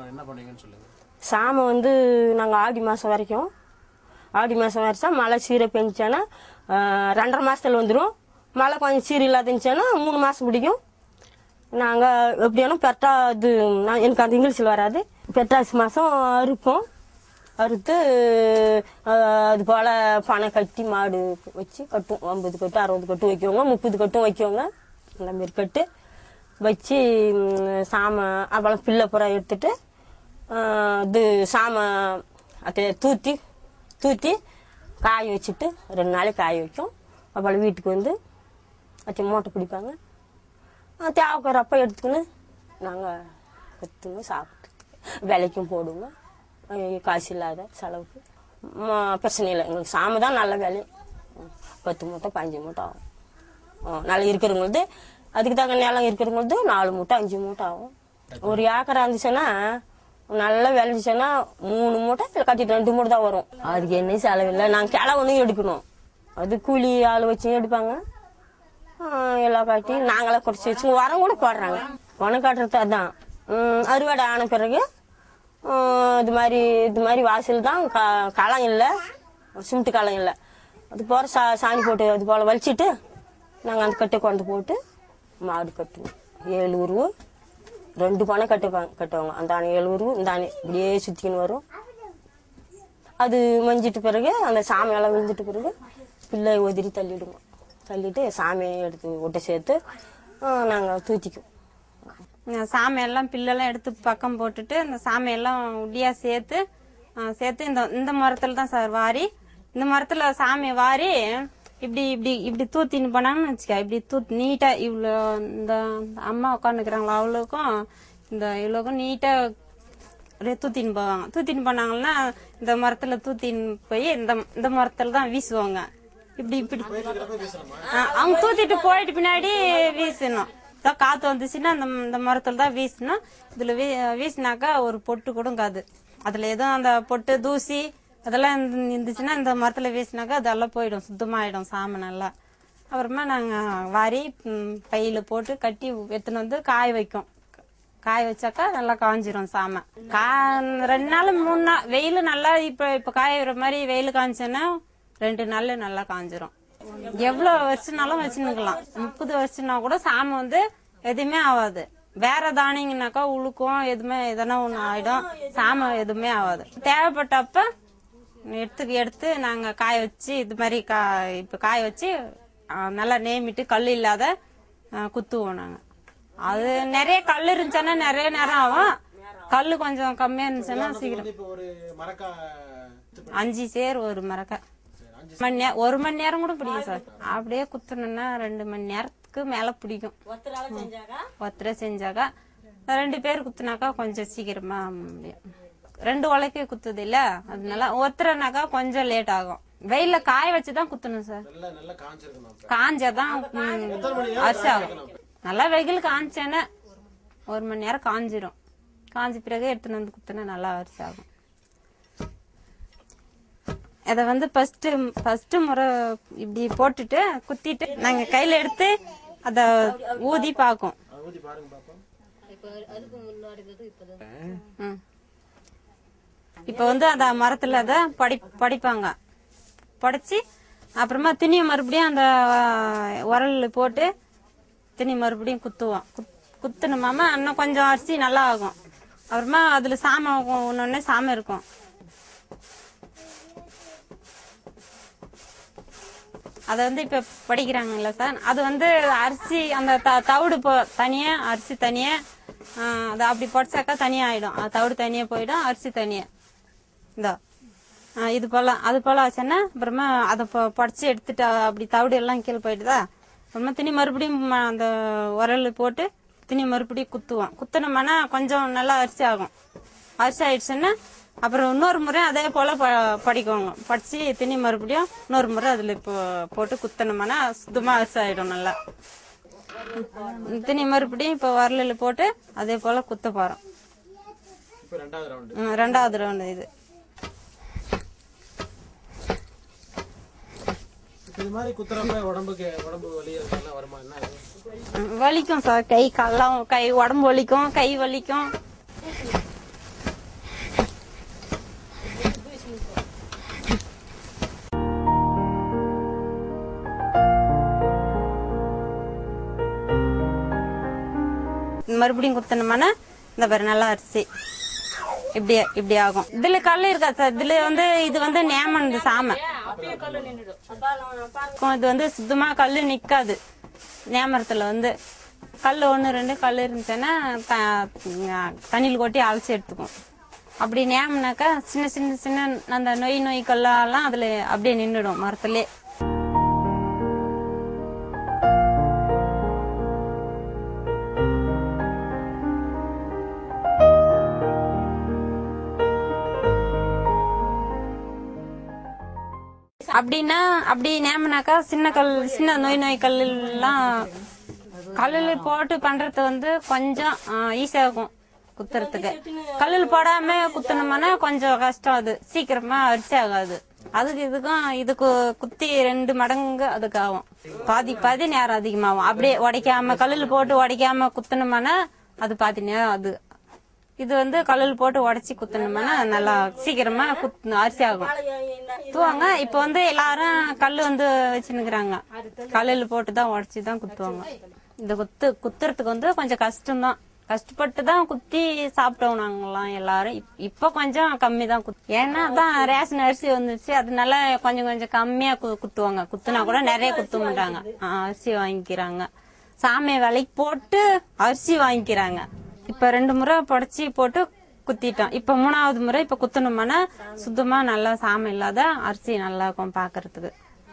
என்ன பண்ணுவீங்கன்னு சொல்லுங்க சாமை வந்து நாங்கள் ஆடி மாதம் வரைக்கும் ஆடி மாதம் வரைச்சா மழை சீரை பெஞ்சானா ரெண்டரை மாசத்துல வந்துடும் மழை கொஞ்சம் சீர் இல்லாதுச்சுன்னா மூணு மாதம் பிடிக்கும் நாங்கள் எப்படியானா பெட்டா இது நான் எனக்கு அந்த இங்கிலீஷில் வராது பெட்டாசி மாதம் அறுப்போம் அறுத்து அஹ், அது போல் பனை கட்டி மாடு வச்சு கட்டும் ஐம்பது கட்டு அறுபது கட்டு வைக்குவோங்க முப்பது கட்டும் வைக்குவோங்க அந்த மாரி கட்டு வச்சு ம், சாமை அப்புறம் பிள்ளை புறம் எடுத்துட்டு அஹ், இது சாமை அதை தூத்தி தூத்தி காய வச்சுட்டு ரெண்டு நாளைக்கு காய வைக்கும் அப்புறம் வீட்டுக்கு வந்து வச்சு மூட்டை பிடிப்பாங்க அஹ், தேவைக்கிறப்ப எடுத்துக்கின்னு நாங்கள் கற்றுங்க சாப்பிட்டு விலைக்கும் போடுவோங்க அஹ், காசு இல்லாத செலவுக்கு ம- பிரச்சனை இல்லை எங்களுக்கு சாமை தான் நல்ல விலை ம், பத்து மூட்டை பஞ்சு மூட்டை ஆகும் ஆ, நல்லா இருக்கிறவங்களது அதுக்கு தக்க நிலம் இருக்கிறவங்களது நாலு மூட்டை அஞ்சு மூட்டை ஆகும் ஒரு ஏக்கரா இருந்துச்சுன்னா நல்லா விளைஞ்சிச்சுன்னா மூணு மூட்டை இல்லை கட்டிட்டு ரெண்டு மூட்டை தான் வரும் அதுக்கு என்ன செலவில்லை நாங்கள் கிளை ஒன்றும் எடுக்கணும் அது கூலி ஆள் வச்சு எடுப்பாங்க ஆ, எல்லாம் காட்டி நாங்களே குறைச்சி வச்சு உரம் கூட போடுறாங்க உரம் காட்டுறது அதான் ம், அறுவடை ஆன பிறகு ஆ, இது மாதிரி இது மாதிரி வாசல் தான் க- களம் இல்லை சிமெண்ட் களம் இல்லை அது போற சா சாணி போட்டு அது போல வலிச்சிட்டு நாங்கள் அந்த கட்டை கொண்டு போட்டு மாடு கட்டுவோம் ஏழு உருவு ரெண்டு பானை கட்டுப்பாங்க கட்டுவாங்க அந்த ஆணை ஏழு உருவு இந்த ஆணை இப்படியே சுற்றிக்கின்னு வரும் அது மஞ்சிட்டு பிறகு அந்த சாமி எல்லாம் விழுந்துட்டு பிறகு பிள்ளை உதிரி தள்ளிடுவோம் தள்ளிட்டு சாமியை எடுத்து ஒட்டை சேர்த்து நாங்கள் தூத்திக்குவோம் இந்த சாமையெல்லாம் பில்லெல்லாம் எடுத்து பக்கம் போட்டுட்டு இந்த சாமையெல்லாம் உடியா சேர்த்து ஆ, சேர்த்து இந்த இந்த மரத்துல தான் சார் வாரி இந்த மரத்துல சாமியை வாரி இப்படி இப்படி இப்படி தூத்தின்னு போனாங்கன்னு வச்சுக்க இப்படி தூத் நீட்டா இவ்வளோ இந்த இந்த அம்மா உட்காந்துக்கிறாங்களா அவளுக்கும் இந்த இவ்வளோக்கும் நீட்டா அப்படியே தூத்தின்னு போவாங்க தூத்தின்னு போனாங்கன்னா இந்த மரத்துல தூத்தின்னு போய் இந்த இந்த மரத்துல தான் வீசுவாங்க இப்படி இப்படி ஆ, அவங்க தூத்திட்டு போயிட்டு பின்னாடி வீசணும் இதோ காத்து வந்துச்சுன்னா அந்த இந்த மரத்துல தான் வீசணும் இதுல வீ வீசினாக்கா ஒரு பொட்டு கூட காது அதுல எதுவும் அந்த பொட்டு தூசி அதெல்லாம் இருந்து- இருந்துச்சுன்னா இந்த மரத்துல வீசினாக்கா அதெல்லாம் போயிடும் சுத்தமாயிடும் சாமை நல்லா அப்புறமா நாங்க வாரி ம், பையில போட்டு கட்டி எடுத்துன்னு வந்து காய வைக்கும் காய வச்சாக்கா நல்லா காஞ்சிரும் சாமை கா ரெண்டு நாள் மூணு நாள் வெயில் நல்லா இப்ப இப்ப காயற மாதிரி வெயில் காய்ச்சோன்னா ரெண்டு நாள்ல நல்லா காஞ்சிரும் எவ்வளவு வருஷம்னாலும் வச்சுன்னுக்கலாம் முப்பது வருஷம்னா கூட சாமை வந்து எதுவுமே ஆகாது வேற தானியங்கனாக்கா உழுக்கும் எதுவுமே எதனா ஒண்ணு ஆயிடும் சாமை எதுவுமே ஆகாது தேவைப்பட்டப்ப எடுத்து எடுத்து நாங்க காய வச்சு இது மாதிரி கா இப்ப காய வச்சு ஆ, நல்லா நேமிட்டு கல் இல்லாத ஆ, குத்துவோம் நாங்க அது நிறைய கல் இருந்துச்சுன்னா நிறைய நேரம் ஆகும் கல் கொஞ்சம் கம்மியா இருந்துச்சுன்னா சீக்கிரம் இப்போ ஒரு மரக்கா அஞ்சு சேர் ஒரு மரக்கா மணி நேரம் ஒரு மணி நேரம் கூட பிடிக்கும் சார் அப்படியே குத்தணும்னா ரெண்டு மணி நேரத்துக்கு மேல பிடிக்கும் ஒத்தரை செஞ்சாக்கா ரெண்டு பேர் குத்துனாக்கா கொஞ்சம் சீக்கிரமா முடியும் ரெண்டு உலைக்கு குத்துது இல்ல அதனால ஒத்தரைனாக்கா கொஞ்சம் லேட் ஆகும் வெயில்ல காய வச்சுதான் குத்தணும் சார் நல்லா நல்லா காஞ்சிருக்கணும் அப்ப. காஞ்சாதான் ம், அரிசி ஆகும் நல்லா வெயில் காஞ்சேன்னா ஒரு மணி நேரம் காஞ்சிரும் காஞ்ச பிறகு எடுத்துன்னு வந்து குத்துனா நல்லா அரிசி ஆகும் இதை வந்து ஃபர்ஸ்ட் ஃபர்ஸ்ட் முறை இப்படி போட்டுட்டு குத்திட்டு நாங்க கையில எடுத்து அத ஊதி பார்க்கும் அது ஊத்தி பாருங்க பாப்போம் ம். இப்ப வந்து அத மரத்துல அத படி படிப்பாங்க படிச்சு அப்புறமா திணிய மறுபடியும் அந்த அஹ், உரல்ல போட்டு திணி மறுபடியும் குத்துவோம் குத்- குத்துனோமாமா இன்னும் கொஞ்சம் அரிசி நல்லா ஆகும் அப்புறமா அதுல சாமை ஒன்னொன்னே சாமை இருக்கும் அதை வந்து இப்ப படிக்கிறாங்கல்ல சார் அது வந்து அரிசி அந்த த- தவிடு போ- தனியா அரிசி தனியா ஆ, அது அப்படி படிச்சாக்கா தனியா ஆயிடும் அது தவிடு தனியா போயிடும் அரிசி தனியா இந்த இது போல அது போல ஆச்சுன்னா அப்புறமா அதை பொ- படிச்சு எடுத்துட்டு அப்படி தவிடு எல்லாம் கீழே போயிடுதா அப்புறமா திணி மறுபடியும் ம- அந்த உரல் போட்டு திணி மறுபடியும் குத்துவோம் குத்துனோம்னா கொஞ்சம் நல்லா அரிசி ஆகும் அரிசி ஆயிடுச்சுன்னா அப்புறம் இன்னொரு முறை அதே போல ப- படிக்குவாங்க படிச்சு திணி மறுபடியும் இன்னொரு முறை அதுல இப்போ போட்டு குத்தணும்னா சுத்தமா அரிசி ஆயிடும் நல்லா திணி மறுபடியும் இப்போ வரலில் போட்டு அதே போல குத்த போறோம் இப்போ ரெண்டாவது ரவுண்டு ம், ரெண்டாவது ரவுண்டு இது இப்போ இது மாதிரி குத்துறப்ப உடம்புக்கு உடம்பு வலி அதெல்லாம் வருமா என்ன அது? ம், வலிக்கும் சார் கை கால்லாம் கை உடம்பு வலிக்கும் கை வலிக்கும் மறுபடியும் குத்தணுமானா இந்த பாரு நல்லா அரிசி இப்படி இப்படி ஆகும் இதுல கல் இருக்கா சார் இதுல வந்து இது வந்து நேமன் இந்த சாமை இருக்கும். இது வந்து சுத்தமா கல்லு நிக்காது நேமரத்துல வந்து கல் ஒன்று ரெண்டு கல் இருந்துச்சுன்னா த- தண்ணியில் கொட்டி அலசி எடுத்துக்கும் அப்படி நேமனாக்கா சின்ன சின்ன சின்ன அந்த நொய் நொய் கல்லெல்லாம் அதுல அப்படியே நின்றுடும் மரத்திலே அப்படின்னா அப்படி நேமனாக்கா சின்ன கல் சின்ன நோய் நோய் கல் எல்லாம் கல்லில் போட்டு பண்றது வந்து கொஞ்சம் ஈஸியா இருக்கும் குத்துறதுக்கு கல்லில் போடாம குத்தணும்னா கொஞ்சம் கஷ்டம் அது சீக்கிரமா அரிசி ஆகாது அதுக்கு இதுக்கும் இதுக்கு குத்தி ரெண்டு மடங்கு அதுக்கு ஆகும் பாதி பாதி நேரம் அதிகமாகும் அப்படியே உடைக்காம கல்லில் போட்டு உடைக்காம குத்தணுமானா அது பாதி நேரம் அது இது வந்து கல்லில் போட்டு உடைச்சி குத்தணும்னா நல்லா சீக்கிரமா குத்து அரிசி ஆகும் குத்துவாங்க இப்ப வந்து எல்லாரும் கல் வந்து வச்சுன்னுக்குறாங்க கல்லில் போட்டு தான் உடைச்சி தான் குத்துவாங்க இந்த குத்து குத்துறதுக்கு வந்து கொஞ்சம் கஷ்டம்தான் கஷ்டப்பட்டு தான் குத்தி சாப்பிட்டோம் நாங்கெல்லாம் எல்லாரும் இப்- இப்ப கொஞ்சம் கம்மி தான் குத்து ஏன்னா தான் ரேஷன் அரிசி வந்துச்சு அதனால கொஞ்சம் கொஞ்சம் கம்மியா கு- குத்துவாங்க குத்துனா கூட நிறைய குத்த மாட்டாங்க ஆ, அரிசி வாங்கிக்கிறாங்க சாமி விலைக்கு போட்டு அரிசி வாங்கிக்கிறாங்க இப்ப ரெண்டு முறை புடச்சி போட்டு குத்திட்டோம் இப்ப மூணாவது முறை இப்ப குத்தணுமானா சுத்தமா நல்லா சாமி இல்லாத அரிசி நல்லா இருக்கும் பாக்குறதுக்கு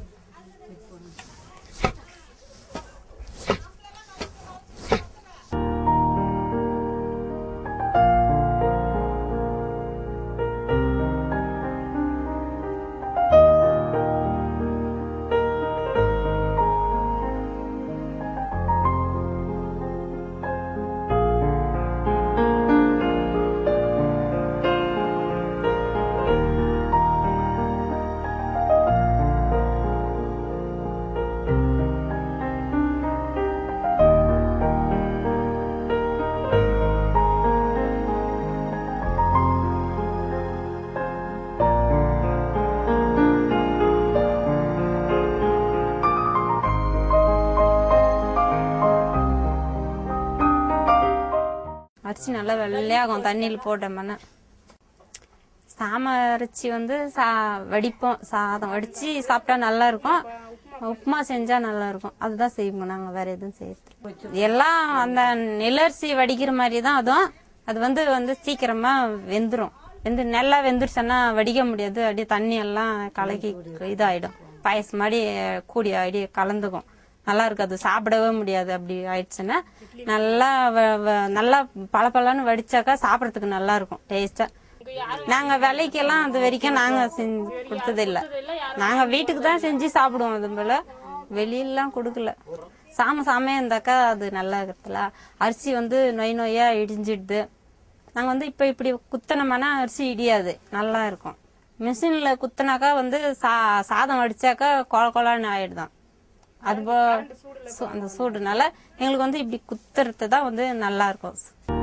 அரிசி நல்லா வெள்ளையாகும் தண்ணியில் போட்டோம்னா சாம அரிசி வந்து சா வடிப்போம் சாதம் வடிச்சு சாப்பிட்டா நல்லா இருக்கும் உப்புமா செஞ்சா நல்லா இருக்கும் அதுதான் செய்வோம் நாங்க வேற எதுவும் செய்யறது எல்லாம் அந்த நெல்லரிசி வடிக்கிற மாதிரி தான் அதுவும் அது வந்து வந்து சீக்கிரமா வெந்துரும் வெந்து நல்லா வெந்துருச்சுன்னா வடிக்க முடியாது அப்படியே தண்ணி எல்லாம் கலக்கி இதாயிடும் பாயசம் மாதிரி கூடி அப்படியே கலந்துக்கும் நல்லா இருக்காது சாப்பிடவே முடியாது அப்படி ஆயிடுச்சுன்னா நல்லா வ- வ- நல்லா பளபளன்னு வடிச்சாக்கா சாப்பிடறதுக்கு நல்லா இருக்கும் டேஸ்டா நாங்க விலைக்கெல்லாம் அது வரைக்கும் நாங்க செஞ்சு கொடுத்தது இல்ல நாங்க வீட்டுக்கு தான் செஞ்சு சாப்பிடுவோம் அது போல வெளியிலாம் கொடுக்கல சாம சாமே இருந்தாக்கா அது நல்லா இருக்கிறதுல அரிசி வந்து நொய் நொய்யா இடிஞ்சிடுது நாங்க வந்து இப்ப இப்படி குத்தனோம்னா அரிசி இடியாது நல்லா இருக்கும் மிஷின்ல குத்துனாக்கா வந்து சா சாதம் வடிச்சாக்கா கொல கொலான்னு ஆயிடுதான் அது போ- சு- அந்த சூடுனால எங்களுக்கு வந்து இப்படி குத்துறது தான் வந்து நல்லா இருக்கும்